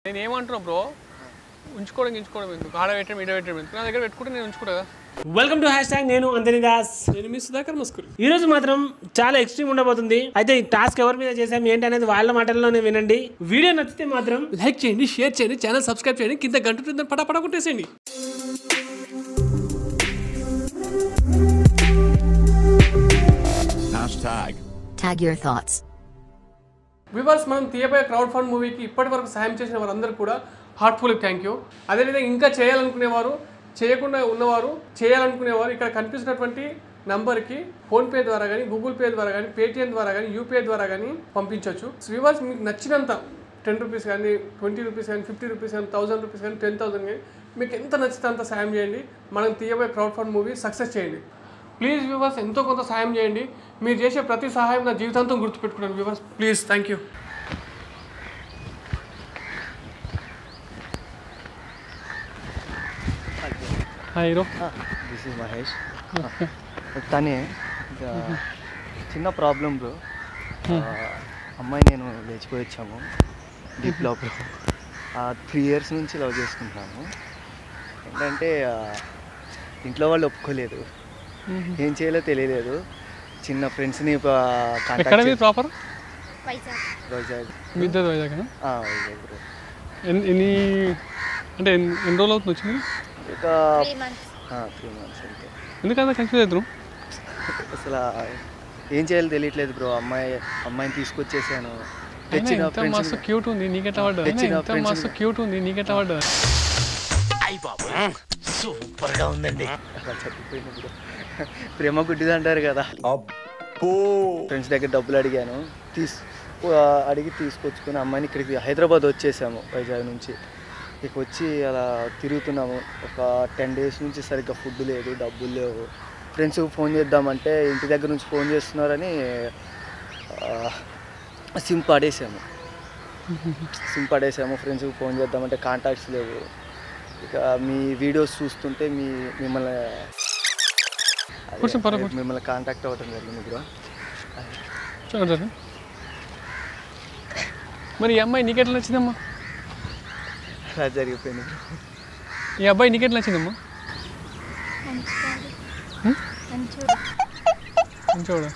నేను ఏమంటున్నా బ్రో ఉంచుకోవడం ఉంచుకోవడం ఎందుకు ఆడ పెట్టడం ఈడ పెట్టడం ఎందుకు నా దగ్గర పెట్టుకుంటే నేను ఉంచుకుంటా కదా వెల్కమ్ టు హ్యాష్ ట్యాగ్ నేను అంతని దాస్ నేను మీ సుధాకర్ మస్కూరి ఈ రోజు మాత్రం చాలా ఎక్స్ట్రీమ్ ఉండబోతుంది అయితే ఈ టాస్క్ ఎవరి మీద చేసాం ఏంటి అనేది వాళ్ళ మాటల్లోనే వినండి వీడియో నచ్చితే మాత్రం లైక్ చేయండి షేర్ చేయండి ఛానల్ సబ్స్క్రైబ్ చేయండి కింద గంట ఉంటుంది పటా పటా కొట్టేసేయండి Hashtag. Tag your thoughts. Viewers మనం తీయబోయే క్రౌడ్ ఫండ్ మూవీకి ఇప్పటి వరకు సాయం చేసిన వారందరూ కూడా హార్ట్ఫుల్ థ్యాంక్ యూ అదేవిధంగా ఇంకా చేయాలనుకునేవారు చేయకుండా ఉన్నవారు చేయాలనుకునేవారు ఇక్కడ కనిపిస్తున్నటువంటి నంబర్కి ఫోన్పే ద్వారా కానీ గూగుల్ పే ద్వారా కానీ పేటిఎం ద్వారా కానీ యూపీఐ ద్వారా కానీ పంపించవచ్చు వివర్స్ మీకు నచ్చినంత టెన్ రూపీస్ కానీ ట్వంటీ రూపీస్ కానీ ఫిఫ్టీ రూపీస్ కానీ థౌసండ్ రూపీస్ కానీ టెన్ థౌసండ్ కానీ మీకు ఎంత నచ్చితే అంత సాయం చేయండి మనం తీయబోయే క్రౌడ్ ఫండ్ మూవీ సక్సెస్ చేయండి ప్లీజ్ వ్యూవర్స్ ఎంతో కొంత సాయం చేయండి మీరు చేసే ప్రతి సహాయం నా జీవితాంతం గుర్తుపెట్టుకున్నాను viewers please thank you hi hero this is Mahesh తనే ఇంకా చిన్న ప్రాబ్లం బ్రో అమ్మాయి నేను లేచిపోయి వచ్చాము డీప్ లవ్లో త్రీ ఇయర్స్ నుంచి లవ్ చేసుకుంటున్నాము ఏంటంటే ఆ, ఇంట్లో వాళ్ళు ఒప్పుకోలేదు ఏం చేయాలో తెలియలేదు చిన్న ఫ్రెండ్స్ని ఎక్కడ మీ ప్రాపర్ వైజాగ్ మీ ఇద్దరు వైజాగ్ ఆ, వైజాగ్ బ్రో ఎన్ని అంటే ఎన్ని ఎన్ని రోజులు అవుతుంది వచ్చింది ఇక త్రీ మంత్స్ అంతే ఎందుకంత కన్ఫ్యూజ్ అవుతారు అసలు ఏం చేయాలో తెలియట్లేదు బ్రో అమ్మాయి అమ్మాయిని తీసుకొచ్చేసాను తెచ్చిన ఎంత మస్తు ఫ్రెండ్స్ క్యూట్ ఉంది నీకెట్లా పడ్డా తెచ్చిన ఎంత friends మస్తు ని- క్యూట్ ఉంది నీకెట్లా పడ్డా అలా చచ్చిపోయింది బ్రో ప్రేమ గుడ్డిది అంటారు కదా ఫ్రెండ్స్ దగ్గర డబ్బులు అడిగాను తీస్ ఆ, అడిగి తీసుకొచ్చుకుని అమ్మాయిని ఇక్కడికి హైదరాబాద్ వచ్చేసాము వైజాగ్ నుంచి ఇక వచ్చి అలా తిరుగుతున్నాము ఒక టెన్ డేస్ నుంచి సరిగ్గా ఫుడ్ లేదు డబ్బులు లేవు ఫ్రెండ్స్ ఫోన్ చేద్దామంటే ఇంటి దగ్గర నుంచి ఫోన్ చేస్తున్నారని ఆ, సిమ్ పడేసాము సిమ్ పడేసాము ఫ్రెండ్స్కి ఫోన్ చేద్దామంటే కాంటాక్ట్స్ లేవు ఇక మీ వీడియోస్ చూస్తుంటే మీ మిమ్మల్ని అదే, కూర్చో, పర్వాలేదు, కూర్చో. మిమ్మల్ని కాంటాక్ట్ అవ్వడం జరిగింది బ్రో చూడండి సార్ మరి ఈ అమ్మాయి నీకెట్లా నచ్చిందమ్మా అలా జరిగిపోయింది బ్రో ఈ అబ్బాయి నీకెట్లా నచ్చిందమ్మా మంచివాడా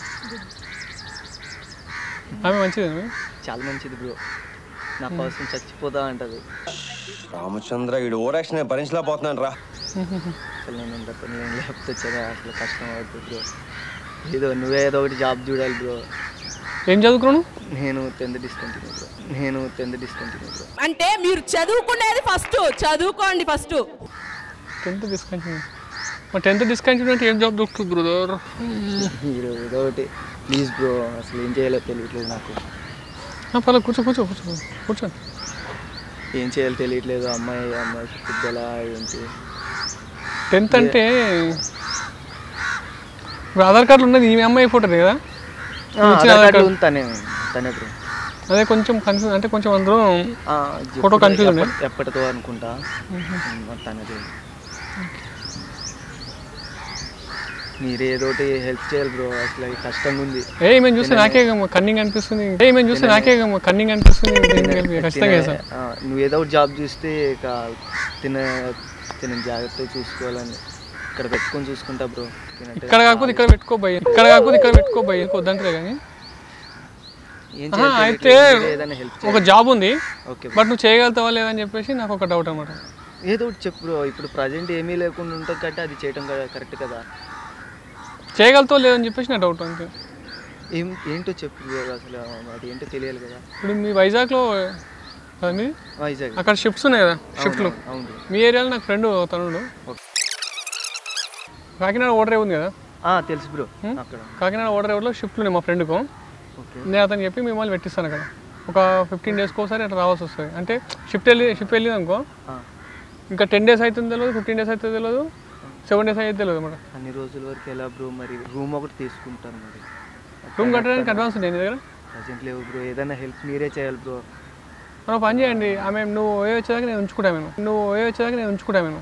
ఆమె మంచిదేనా చాలా మంచిది బ్రో నా కోసం చచ్చిపోతా అంటది రామచంద్ర వీడు ఓరాక్షన్ భరించలేకపోతున్నాను రా అసలు నేను ఇంత పని ఏం లేకపోతే చాలా అసలు కష్టం అవుతుంది బ్రో ఏదో నువ్వే ఏదో ఒకటి జాబ్ చూడాలి బ్రో ఏం చదువుకున్నాను నేను టెన్త్ డిస్కంటిన్యూ బ్రో నేను టెన్త్ డిస్కంటిన్యూ బ్రో అంటే మీరు చదువుకునేది ఫస్ట్ చదువుకోండి ఫస్ట్ టెన్త్ డిస్కంటిన్యూ మరి టెన్త్ డిస్కంటిన్యూ అంటే ఏం జాబ్ దొరుకుతుంది బ్రదర్ మీరు ఏదో ఒకటి ప్లీజ్ బ్రో అసలు ఏం చేయాలో తెలియట్లేదు నాకు పర్లేదు కూర్చో కూర్చో కూర్చో కూర్చోండి ఏం చేయాలో తెలియట్లేదు అమ్మాయి అమ్మాయికి ఫుడ్ ఎలా ఏంటి టెన్త్ అంటే ఇప్పుడు ఆధార్ కార్డులో ఉన్నది ఈ అమ్మాయి ఫోటోనే కదా ఆ, వచ్చిన ఆధార్ ఆధార్ కార్డులో కార్డు. ఉంది తనే తనే బ్రో అదే కొంచెం కన్ఫ్యూజ్ అంటే కొంచెం అందరూ ఆ, ఫోటో ఎప్పుడు- కన్ఫ్యూజ్ ఉంది. ఎప్పటి- ఎప్పటిదో అనుకుంటా ఉమ్, తనది మీరు ఏదో ఒకటి హెల్ప్ చేయాలి బ్రో అసలు ఇది కష్టంగా ఉంది ఏ మేము చూస్తే నాకే కన్నింగ్ అనిపిస్తుంది ఏ మేము చూస్తే నాకే కన్నింగ్ అనిపిస్తుంది దీనికి వెళ్ళి ఖచ్చితంగా తినే- చేస్తాం ఆ, నువ్వు ఏదో ఒకటి జాబ్ చూస్తే ఇక తిన తిన జాగ్రత్తగా చూసుకోవాలని ఇక్కడ పెట్టుకొని చూసుకుంటా బ్రో తినంటే ఇక్కడ కాకపోతే ఇక్కడ పెట్టుకోబోయి ఇక్కడ కాకపోతే ఇక్కడ పెట్టుకోబోయి వద్దంటలే కానీ ఏం ఆహా, చేయాలో అయితే తెలియట్లేదు. మీరే ఏదైనా హెల్ప్ ఒక జాబ్ ఉంది ఓకే బట్ నువ్వు చేయగలుగుతావా లేదని చెప్పేసి నాకు ఒక డౌట్ అనమాట ఏదో ఒకటి చెప్పు బ్రో ఇప్పుడు ప్రజెంట్ ఏమీ లేకుండా ఉంటుంది కాబట్టి అది చేయడం కరెక్ట్ కదా చేయగలుగుతావు లేదని చెప్పేసి నా డౌట్ అంతే ఏం ఏంటో చెప్పు బ్రో అసలు అది ఏంటో తెలియాలి కదా ఇప్పుడు మీ వైజాగ్లో కదా మీది? వైజాగ్ అక్కడ షిఫ్ట్స్ ఉన్నాయి కదా షిఫ్ట్లు అవును, అవును బ్రో మీ ఏరియాలో నాకు ఫ్రెండ్ తనుడు ఓకే. కాకినాడ ఓడర్ ఉంది కదా ఆ, తెలుసు బ్రో అక్కడ కాకినాడ ఓడర్ రోడ్లో షిఫ్ట్లు ఉన్నాయి మా ఫ్రెండ్కు ఓకే నేను అతను చెప్పి మిమ్మల్ని పెట్టిస్తాను అక్కడ ఒక ఫిఫ్టీన్ డేస్కి ఒకసారి అట్లా రావాల్సి వస్తుంది అంటే షిఫ్ట్ వెళ్ళి షిఫ్ట్ వెళ్ళింది అనుకో ఆ, ఇంకా టెన్ డేస్ అవుతుంది తెలియదు ఫిఫ్టీన్ డేస్ అవుతుంది తెలియదు సెవెన్ డేస్ అయితే తెలియదు అనమాట అన్ని రోజుల వరకు ఎలా బ్రో మరి రూమ్ ఒకటి తీసుకుంటాను మరి రూమ్ కట్టడానికి అడ్వాన్స్ ఉంది నీ దగ్గర ప్రజెంట్ లేవు బ్రో ఏదైనా హెల్ప్ మీరే చేయాలి బ్రో మనం పని చేయండి ఆమె నువ్వు ఏ వచ్చేదాకా నేను ఉంచుకుంటా నేను నువ్వు ఏ వచ్చేదాకా నేను ఉంచుకుంటా నేను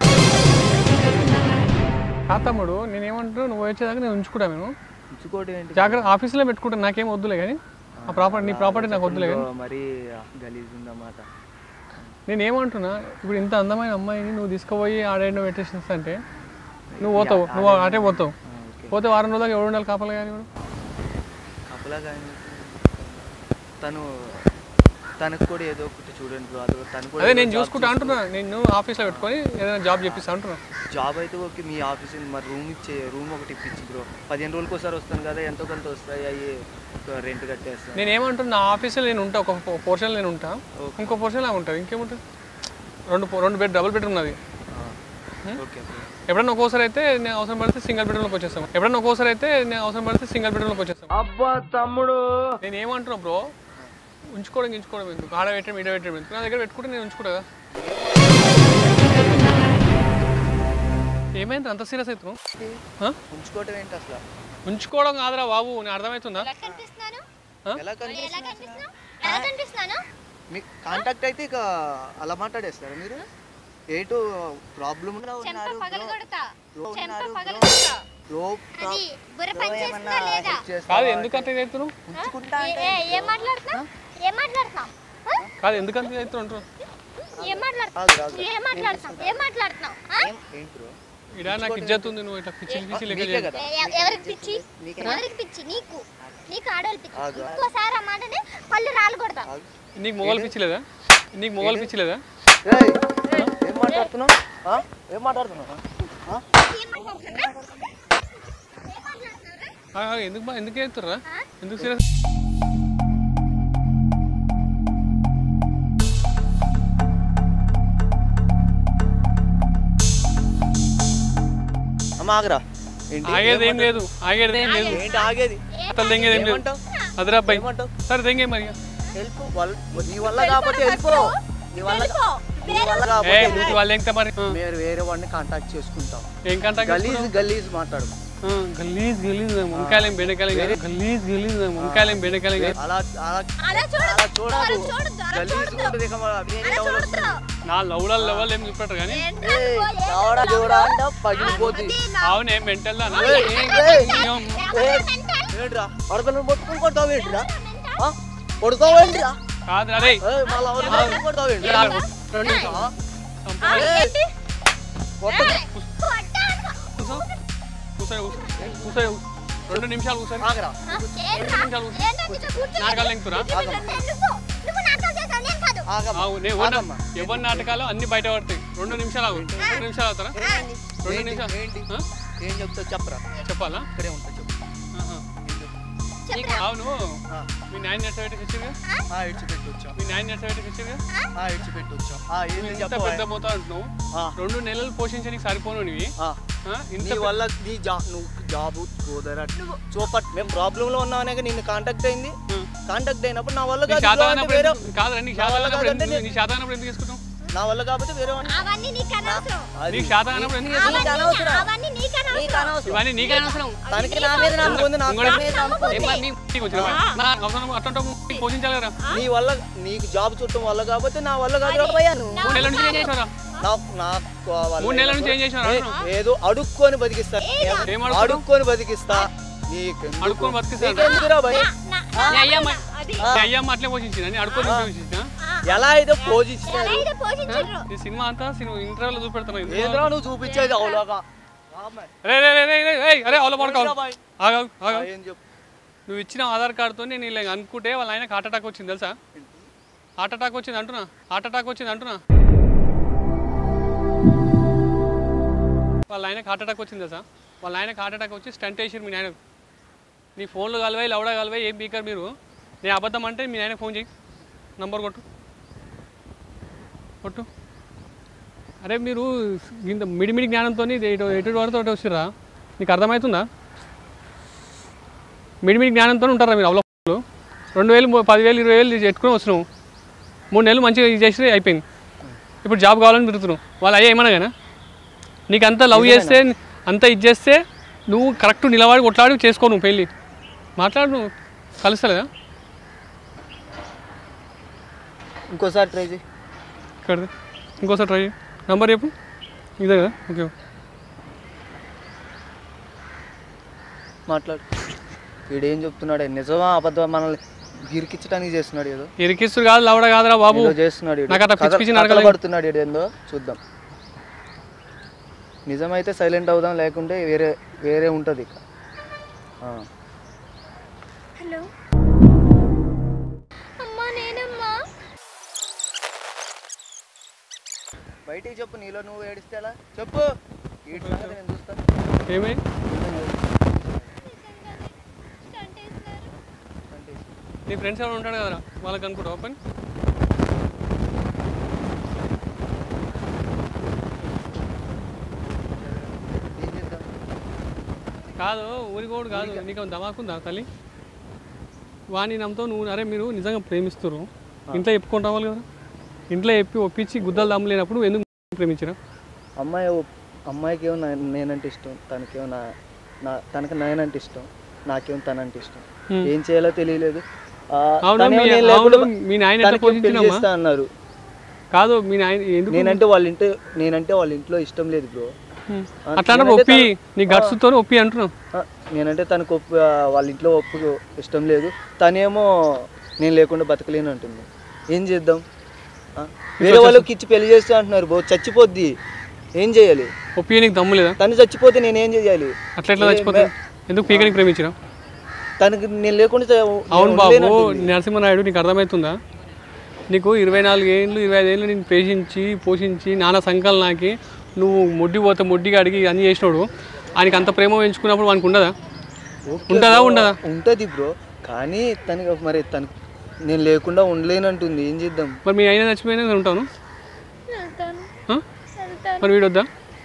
ఆ తమ్ముడు నేను ఏమంటున్నా నువ్వు వచ్చేదాకా నేను ఉంచుకుంటా నేను ఉంచుకోవడం ఏంటి జాగ్రత్త ఆఫీస్లో పెట్టుకుంటాను నాకేం వద్దులే కానీ ఆ ప్రాపర్టీ నీ ప్రాపర్టీ నాకు వద్దులే కానీ బ్రో, మరీ గలీజ్ ఉందన్నమాట నేను ఏమంటున్నా ఇప్పుడు ఇంత అందమైన అమ్మాయిని నువ్వు తీసుకుపోయి ఆడేండో పెట్టేసిస్తా అంటే నువ్వు పోతావు నువ్వు అటే పోతావు పోతే వారం రోజులకు ఎవరు ఉండాలి కాపలు కానీ ఇప్పుడు కపలా కానీ తను తనకు కూడా ఏదో ఒకటి చూడండి బ్రో అది తను కూడా అదే ఏదో నేను job చూసుకుంటా చేసుకో- అంటున్నా నేను ఆఫీస్లో పెట్టుకొని ఏదైనా జాబ్ చెప్పిస్తా అంటున్నా జాబ్ అయితే ఓకే మీ ఆఫీస్ మరి రూమ్ ఇచ్చే రూమ్ ఒకటి ఇప్పించి బ్రో పదిహేను రోజులకి ఒకసారి వస్తాను కదా ఎంతో కొంత వస్తాయి అవి రెంట్ కట్టేస్తాను నేను ఏమంటున్నా నా ఆఫీస్లో నేను ఉంటా ఒక పోర్షన్ నేను ఉంటా ఇంకో పోర్షన్ అలా ఉంటుంది ఇంకేముంటుంది రెండు పో- రెండు బెడ్ డబుల్ బెడ్రూమ్ ఉన్నది ఓకే బ్రో ఎప్పుడన్నా ఒక్కోసారి అయితే నేను అవసరం పడితే సింగిల్ బెడ్రూమ్లోకి వచ్చేస్తాం ఎప్పుడన్నా ఒక్కోసారి అయితే నేను అవసరం పడితే సింగిల్ బెడ్రూమ్లోకి వచ్చేస్తాం అబ్బా తమ్ముడు నేను ఏమంటున్నా బ్రో ఉంచుకోవడం ఉంచుకోవడం ఎందుకు ఆడ పెట్టడం ఈడ పెట్టడం ఎందుకు నా దగ్గర పెట్టుకుంటే నేను ఉంచుకుంటా కదా ఏమైంది అంత సీరియస్ అవుతున్నావు ఆ? ఉంచుకోవటం ఏంటి అసలు ఉంచుకోవడం కాదురా బాబు నేను అర్థమవుతుందా కనిపిస్తున్నాను ఎలా ఎలా కనిపిస్తున్నాను ఎలా కనిపిస్తున్నాను మీకు కాంటాక్ట్ అయితే ఇక అలా మాట్లాడేస్తారా మీరు ఏటు ప్రాబ్లం చెంప పగలగొడతా చెంప ఉన్నారు, పగలగొడతా బ్రో అది బుర్ర పని చేస్తుందా లేదా కాదు ఎందుకు అంత ఇది అవుతున్నావు ఆ? ఏ- ఏ- ఏం మాట్లాడుతున్నావు ఏం మాట్లాడుతున్నావు ఆ? కాదు ఎందుకు అంత ఇది అవుతున్నావు ఏం మాట్లాడుతున్నావు ఏం మాట్లాడుతున్నావు ఏం మాట్లాడుతున్నావు ఆ? ఏంటి బ్రో ఇడా నాకు ఇజ్జత్ ఉంది నువ్వు ఇట్లా పిచ్చి పిచ్చి లెక్క నీకే చేయ కదా ఎ- ఎవరికి పిచ్చి ఎవరికి పిచ్చి నీకు నీకు ఆడవాళ్ళు పిచ్చి ఇంకోసారి ఆ మాటని పళ్ళు రాళ్ళు కొడతా నీకు మొగలు పిచ్చి లేదా నీకు మొగలు పిచ్చి లేదా ఏయ్, ఏం మాట్లాడుతున్నావు ఆ? ఏం మాట్లాడుతున్నావు ఆ? ఏం మాట్లాడుతున్నావు ఆ, ఆ, ఎందుకు బా- ఎందుకు అవుతుర్రా ఎందుకు సీరియస్ అమ్మ ఆగరా ఏంటి ఆగేది ఏం లేదు ఆగేది ఏం లేదు ఏంటి ఆగేది అసలు దెంగేది ఏం లేదు ఏమంటావు అదిరా అబ్బాయి ఏమంటావు సరే దెంగే మరి ఇక. హెల్ప్ నీ వల్ల కాకపోతే వెళ్ళిపో నీ వల్ల నీ వల్ల ఏ కాకపోతే నువ్వు వాళ్ళు ఎంత మరి ఆ, మీరు వేరే వాడిని కాంటాక్ట్ చేసుకుంటాం ఏం కాంటాక్ట్ గలీజ్ గలీజ్ మాట్లాడు గలీజ్ గలీజ్ వంకాయలేం బెండకాయలేం కాదు. గలీజ్ గలీజ్ వంకాయలేం బెండకాయలేం కాదు. అలా అలా అలా చూడదు అలా చూడదు అలా చూడొద్దు, అలా గలీజ్ చూడొద్దు. ఉంటుంది ఇక మరి వేరే అలా ఎవరు చూడొద్దు. నా లవ్ల లెవెల్ ఏం చూపెట్టరు కానీ ఏంట్రా ఏయ్, నువ్వు? ఏంట్రా ఎవడా నువ్వు? చూడా అంటే పగిలిపోతుంది అది నా- అవునే మెంటల్ దా ఏయ్, ఏయ్, ఎవరు మెంటల్? ఏంట్రా అడగను పట్టుకుని కొడతావు ఏంట్రా ఆ? కొడతావు ఏంట్రా కాదు అరే ఏయ్, మళ్ళా ఎవరిని పట్టుకుని కొడతావు ఏంట్రా ఆ? ఆ, ఏంటి? కొట్ట- ఏయ్, కొట్టా అనుకో. కూసో కూసో కూసో రెండు నిమిషాలు కూసో ఆగరా ఆ, ఏంట్రా? ఏంట్రా నీతో కూర్చో. నాటకాలు ఎంకురా ఎందుకు? నువ్వు నాటకాలు చేస్తావు, నేను కాదు. ఆగమ్మా నేను ఆగమ్మా. ఎవరి నాటకాలు అన్ని బయట పడతాయి రెండు నిమిషాలు ఆగు రెండు నిమిషాలు అవుతారా రెండు ఏంటి? నిమిషాలు ఏంటి ఆ? ఏం చెప్తావు చెప్పరా చెప్పాలా ఇక్కడే ఉంటా చెప్పు ఆహా. చెప్పురా. అవును ఆ. మీ నాయన నెట్సబెట్టి తెచ్చిరుగా ఆ, ఇడిచిపెట్టి వచ్చాం మీ నాయన నెట్సబెట్టి తెచ్చిరుగా ఆ, ఇడిచిపెట్టి వచ్చాం ఆ, ఏంది ఇంత చెప్పు పెద్ద మోతా అంటున్నావు ఆ. రెండు నెలలు పోషించడానికి సరిపోను నీవి ఆ. ఆ? ఇంత నీ వల్ల నీ జా నువ్వు జాబు కుదర చూపట్ మేము ప్రాబ్లం లో ఉన్నామనే నిన్ను కాంటాక్ట్ అయింది కాంటాక్ట్ అయినప్పుడు నా వల్ల నీ కాదు శాతం బ్రో అంటే అయినప్పుడు వేరే ఎందుకు- కాదురా నీకు నా శాతం వల్ల అయినప్పుడు కాదంటే ఎందుకు- నీ శాతం అయినప్పుడు ఎందుకు తీసుకుంటావు నా వల్ల కాకపోతే వేరే వాడిని అవన్నీ నీకు అనవసరం అది నీకు శాతం అయినప్పుడు ఎందుకు అవన్నీ తీసుకుంటావు? అవన్నీ నీకు అనవసరం ఇవన్నీ నీకే అనవసరం తనకి నా మీద నమ్మకం ఉంది నాకు ఇంకోటి- నా మీద నమ్మకం ఉంది. ఏం మరి నీ నీకు వచ్చిన నా అవసరం అట్లా నీకు పోషించాలి కదా నీ వల్ల నీకు జాబ్ చుట్టం వల్ల కాకపోతే నా వల్ల కాదు పోయాను మూడు నెలల నుంచి ఏం చేసారా నాకు నాకు కావాలి. మూడు నెలల నుంచి ఏం చేసినారు ఏ- ఏదో అడుక్కొని బతికిస్తా ఏం అడుక్కున్నావు? అడుక్కొని బతికిస్తా నీకెందుకు? అడుక్కొని బతికిస్తాను నీకెందుకురా భయ్? నీ అయ్యమ్మ నీ అయ్యమ్మ అట్లే పోషించింది అని అడుక్కొని పోషించిన ఎలా అయితే పోజిస్తారు ఎలా అయితే పోషించరు ఈ సినిమా అంతా సినిమా ఇంటర్వ్యూలో చూపెడతాను ఇది. ఏదో నువ్వు చూపించేది అవులాగా రే రే రే రే రే ఏయ్, అరే అవలో పడుకో బాయ్. ఆగావు ఆగావు ఏం చెప్పు నువ్వు ఇచ్చిన ఆధార్ కార్డుతో నేను ఇలా అనుకుంటే వాళ్ళ ఆయనకి హార్ట్ అటాక్ వచ్చింది తెలుసా హార్ట్ అటాక్ వచ్చింది అంటున్నా హార్ట్ అటాక్ వచ్చింది అంటున్నా వాళ్ళ ఆయనకి హార్ట్ అటాక్ వచ్చింది తెలుసా వాళ్ళ ఆయనకి హార్ట్ అటాక్ వచ్చి స్టంట్ వేసారు మీ నాయనకు నీ ఫోన్లు కలవాయి లవడా కలవాయి ఏం బీకర్ మీరు నేను అబద్ధం అంటే మీ నాయనకి ఫోన్ చేయి నంబర్ కొట్టు కొట్టు అరే మీరు ఇంత మిడిమిడి జ్ఞానంతో ఎటు ఎటు వాడితో వచ్చిర్రా నీకు అర్థమవుతుందా మిడిమిడి జ్ఞానంతో ఉంటారా మీరు అవలోకలు రెండు వేలు మూ- పదివేలు ఇరవై వేలు పెట్టుకుని వస్తున్నావు మూడు నెలలు మంచిగా ఇది చేసి అయిపోయింది ఇప్పుడు జాబ్ కావాలని తిరుగుతున్నావు వాళ్ళు అయ్యా ఏమనగానా నీకు అంతా లవ్ చేస్తే అంతా ఇది చేస్తే నువ్వు కరెక్ట్ నిలబడి కొట్లాడి చేసుకో నువ్వు పెళ్ళి మాట్లాడు నువ్వు కలుస్తలేదా ఇంకోసారి ట్రై చేయి ఇక్కడ ఇంకోసారి ట్రై నంబర్ చెప్పు ఇదే కదా ఓకే మాట్లాడు వీడేం చెప్తున్నాడు నిజమా అబద్ధం మనల్ని గిరికిచ్చడానికి చేస్తున్నాడు ఏదో ఇరికిస్తుడు కాదు లవడ కాదురా బాబు ఏదో చేస్తున్నాడు ఈడు. నాకు అట్లా పిచ్చి కథ- పిచ్చి కథలు నడకలేదు. పడుతున్నాడు ఈడు ఏందో చూద్దాం నిజమైతే సైలెంట్ అవుదాం లేకుంటే వేరే వేరే ఉంటుంది ఇక ఆ. హలో అమ్మా నేనమ్మా బయటికి చెప్పు నీలో నువ్వు ఏడిస్తే ఎలా చెప్పు వీటి సంగతి నేను చూస్తాను ఏమై స్టంట్ వేసినారు నీ ఫ్రెండ్స్ ఎవరు ఉంటాడు కదరా వాళ్ళకి అనుకుంటా ఓపెన్ ఏం చేద్దాం కాదు ఊరికోడు కాదు నీకు దమాకుందా తల్లి వాణి నమ్మతో నువ్వు అరే మీరు నిజంగా ప్రేమిస్తారు ఇంట్లో చెప్పుకొని రావాలి కదా ఇంట్లో చెప్పి ఒప్పించి గుద్దలు దమ్మలేనప్పుడు నువ్వు ఎందుకు ప్రేమించరా అమ్మాయి ఒప్- అమ్మాయికి ఏమో నా- నేనంటే ఇష్టం తనకేమో నా నా తనకి నేనంటే ఇష్టం నాకేమో తనంటే ఇష్టం Hmm. ఏం చేయాలో తెలియలేదు ఆ, అవును, తనేమో మీ- నేను లేకుండా అవును, మీ నాయన ఎట్లా తనకేం పెళ్లి పోషించినమ్మా? చేస్తా అన్నారు కాదు మీ నాయన ఎందుకు నేనంటే వాళ్ళ ఇంట్లో నేనంటే వాళ్ళ ఇంట్లో ఇష్టం లేదు బ్రో హ్మ్. ఆ, అట్లా అన్నప్పుడు నేనంటే ఒప్పి తను- నీ గట్సుతో ఒప్పి అంటున్నావు ఆ, నేనంటే తనకు ఒప్పు ఆ, వాళ్ళ ఇంట్లో ఒప్పు ఇష్టం లేదు తనేమో నేను లేకుండా బతకలేను అంటుంది ఏం చేద్దాం ఆ, వేరే వాళ్ళకి ఇచ్చి పెళ్లి చేస్తా అంటున్నారు బో చచ్చిపోద్ది ఏం చేయాలి ఒప్పి నీకు దమ్ము లేదా తను చచ్చిపోతే నేను ఏం చేయాలి అట్లా ఎట్లా చచ్చిపోతావు ఎందుకు పీకనికి ప్రేమించరా తనకి నేను లేకుండా చ- అవును నేను బాబు ఉండలేనంటుంది. నరసింహనాయుడు నీకు అర్థమవుతుందా నీకు ఇరవై నాలుగు ఏళ్ళు ఇరవై ఐదు ఏళ్ళు నేను పేషించి పోషించి నాన్న సంకల్ నాకి నువ్వు మొడ్డి పోతే మొడ్డిగా అడిగి అన్ని చేసినాడు ఆయనకి అంత ప్రేమ పెంచుకున్నప్పుడు వానికి ఉండదా ఓకే ఉంటుందా బ్రో, ఉండదా ఉంటది బ్రో కానీ తనకి మరి తను నేను లేకుండా ఉండలేనంటుంది ఏం చేద్దాం మరి మీ అయినా చచ్చిపోయినా నేను ఉంటాను వెళ్తాను ఆ? వెళ్తాను మరి వీడొద్దా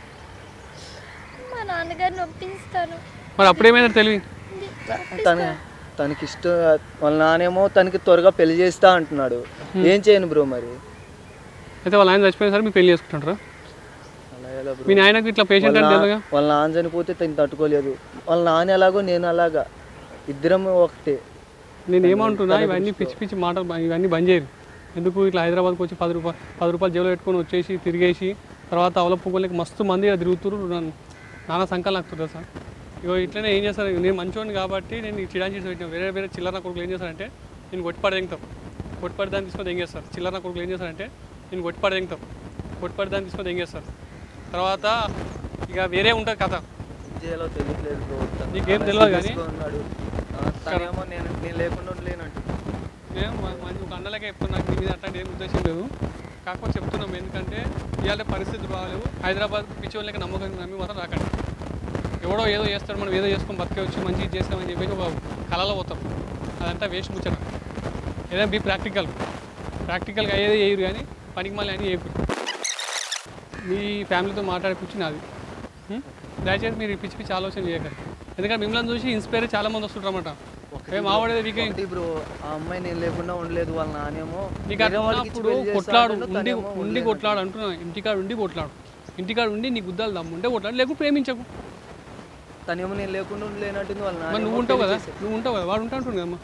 మా నాన్నగారిని ఒప్పిస్తాను మరి అప్పుడేమైనా తెలివి తన తనకి ఇష్టం వాళ్ళ నానేమో తనకి త్వరగా పెళ్లి చేస్తా అంటున్నాడు ఏం చేయను బ్రో మరి అయితే వాళ్ళ ఆయన చచ్చిపోయిన సరే మీరు పెళ్లి చేసుకుంటారా అలా ఎలా బ్రో మీ నాయనకి ఇట్లా పేషెంట్ వాళ్ళ అంటే నా- తెలుగా వాళ్ళ నాన్న చనిపోతే తను తట్టుకోలేదు వాళ్ళ నాన్న ఎలాగో నేను అలాగా ఇద్దరం ఒకటే నేను ఏమంటున్నా ఇవన్నీ పిచ్చి పిచ్చి మాటలు బ- ఇవన్నీ బంద్ చేయరు ఎందుకు ఇట్లా హైదరాబాద్కి వచ్చి పది రూపాయలు పది రూపాయలు జేబులో పెట్టుకొని వచ్చేసి తిరిగేసి తర్వాత అవలపుకోలేక మస్తు మంది ఇక్కడ తిరుగుతున్నారు నన్ను నానా సంకల్ నాకు సార్ ఇగో ఇట్లనే ఏం చేస్తారు నేను మంచోని కాబట్టి నేను ఈ చిడాన్ చేసి పెట్టిన వేరే వేరే చిల్లర కొడుకులు ఏం చేస్తారంటే నేను కొట్టిపడి తెంగుతాం కొట్టిపడి దాన్ని తీసుకొని తెంగేస్తారు చిల్లర కొడుకులు ఏం చేస్తారంటే నేను కొట్టిపడి తెంగుతాం కొట్టిపడి దాన్ని తీసుకొని తెంగేస్తారు తర్వాత ఇక వేరే ఉంటుంది కథ ఏం చేయాలో తెలియట్లేదు బ్రో తను నీకేం చాలా తెలియదు serious కానీ? గా ఉన్నాడు ఆ, తనేమో నేను నేను లేకుండా ఉండలేనంటు నేను మ- మంచి ఒక అన్నలకే చెప్తున్నా నీ మీద అట్లాంటి ఏం ఉద్దేశం లేదు కాకపోతే చెప్తున్నాం ఎందుకంటే ఇవాళ పరిస్థితులు బాగాలేవు హైదరాబాద్ పిచ్చోళ్ళకి నమ్మకం నమ్మి మాత్రం రాకండి ఎవడో ఏదో చేస్తాడు మనం ఏదో చేసుకొని బతికేవచ్చు మంచిగా చేస్తామని చెప్పేసి ఒక కళలో పోతాం అదంతా వేస్ట్ ముచ్చట ఏదైనా బీ ప్రాక్టికల్ ప్రాక్టికల్గా అయ్యేది చేయరు కానీ పనికి మళ్ళీ అని చేయరు మీ ఫ్యామిలీతో మాట్లాడిపించి నాది ఉం? దయచేసి మీరు ఈ పిచ్చి పిచ్చి ఆలోచన చేయకండి ఎందుకంటే మిమ్మల్ని చూసి ఇన్స్పైర్ చాలా మంది వస్తుంటారన్నమాట ఏ మావాడేది వీకే ఒకటి బ్రో ఆ అమ్మాయి నేను లేకుండా ఉండలేదు వాళ్ళ నానేమో నీకు వేరే అట్లా వాళ్ళకి ఇచ్చి ఉన్నప్పుడు పెళ్లి చేస్తా కొట్లాడు అంటుండు, ఉండి తనేమో ఉండి ఉండలేనంటుంది. కొట్లాడు అంటున్నాను ఇంటికాడ ఉండి కొట్లాడు ఇంటికాడ ఉండి నీ గుద్దాలు దమ్ముంటే కొట్లాడు లేకపోతే ప్రేమించకు తనేమో నేను లేకుండా ఉండలేనంటుంది వాళ్ళ మరి నాన్న నువ్వు ఉంటావు కదా నువ్వు ఉంటావు కదా వాడు ఉంటా అంటుంది కదమ్మా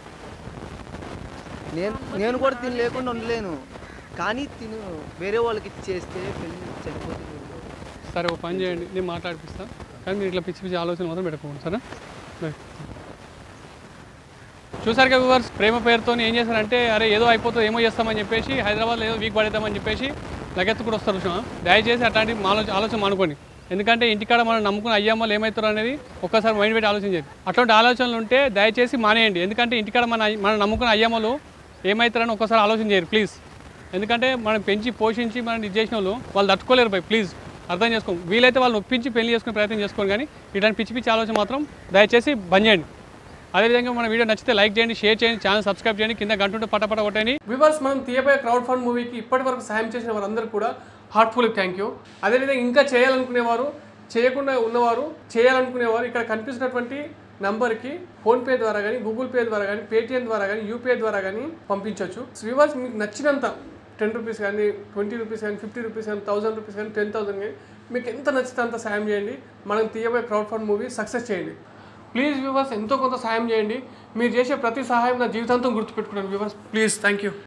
నేను నేను కూడా తిని లేకుండా ఉండలేను కానీ తిను వేరే వాళ్ళకి ఇచ్చేస్తే పెళ్లి చనిపోతుంది bro. సరే ఒక పని చేయండి నేను మాట్లాడిపిస్తా కానీ మీరు ఇట్లా పిచ్చి పిచ్చి ఆలోచన మాత్రం పెట్టుకోండి సరే రైట్. చూసారు కదా వివర్స్ ప్రేమ పేరుతో ఏం చేశారంటే అరే ఏదో అయిపోతుంది ఏమో చేస్తామని చెప్పేసి హైదరాబాద్లో ఏదో వీక్ పడేద్దామని చెప్పేసి లగెత్తు కూడా వస్తారు చూసావా? దయచేసి అట్లాంటి ఆలోచన ఆలోచన మానుకోండి ఎందుకంటే ఇంటికాడ మనం నమ్ముకుని అయ్యమ్మలు ఏమవుతారు అనేది ఒక్కసారి మైండ్ పెట్టి ఆలోచన చేయండి అట్లాంటి ఆలోచనలు ఉంటే దయచేసి మానేయండి ఎందుకంటే ఇంటికాడ మన మనం నమ్ముకున్న అయ్యమ్మలు ఏమవుతారని ఒక్కసారి ఆలోచన చేయరు ప్లీజ్ ఎందుకంటే మనం పెంచి పోషించి మనం ఇది చేసిన వాళ్ళు వాళ్ళు తట్టుకోలేరు బై ప్లీజ్ అర్థం చేసుకో వీలైతే వాళ్ళు ఒప్పించి పెళ్లి చేసుకునే ప్రయత్నం చేసుకోండి కానీ ఇట్లాంటి పిచ్చి పిచ్చి ఆలోచన మాత్రం దయచేసి బంద్ చేయండి అదేవిధంగా మన వీడియో నచ్చితే లైక్ చేయండి షేర్ చేయండి ఛానల్ సబ్స్క్రైబ్ చేయండి కింద గంటుంటే పటపట కొట్టండి వివర్స్ మనం తీయబోయే క్రౌడ్ ఫండ్ మూవీకి ఇప్పటి వరకు సాయం చేసిన వారందరూ కూడా హార్ట్ఫుల్ థ్యాంక్ యూ అదేవిధంగా ఇంకా చేయాలనుకునేవారు చేయకుండా ఉన్నవారు చేయాలనుకునేవారు ఇక్కడ కనిపిస్తున్నటువంటి నంబర్కి ఫోన్పే ద్వారా కానీ గూగుల్ పే ద్వారా కానీ పేటిఎం ద్వారా కానీ యూపీఐ ద్వారా కానీ పంపించవచ్చు వివర్స్ మీకు నచ్చినంత టెన్ రూపీస్ కానీ ట్వంటీ రూపీస్ కానీ ఫిఫ్టీ రూపీస్ కానీ థౌసండ్ రూపీస్ కానీ టెన్ థౌసండ్ కానీ మీకు ఎంత నచ్చితే అంత సాయం చేయండి మనం తీయబోయే క్రౌడ్ ఫండ్ మూవీ సక్సెస్ చేయండి ప్లీజ్ వ్యూవర్స్ ఎంతో కొంత సాయం చేయండి మీరు చేసే ప్రతి సహాయం నా జీవితాంతం గుర్తుపెట్టుకున్నాను వ్యూవర్స్ ప్లీజ్ థ్యాంక్ యూ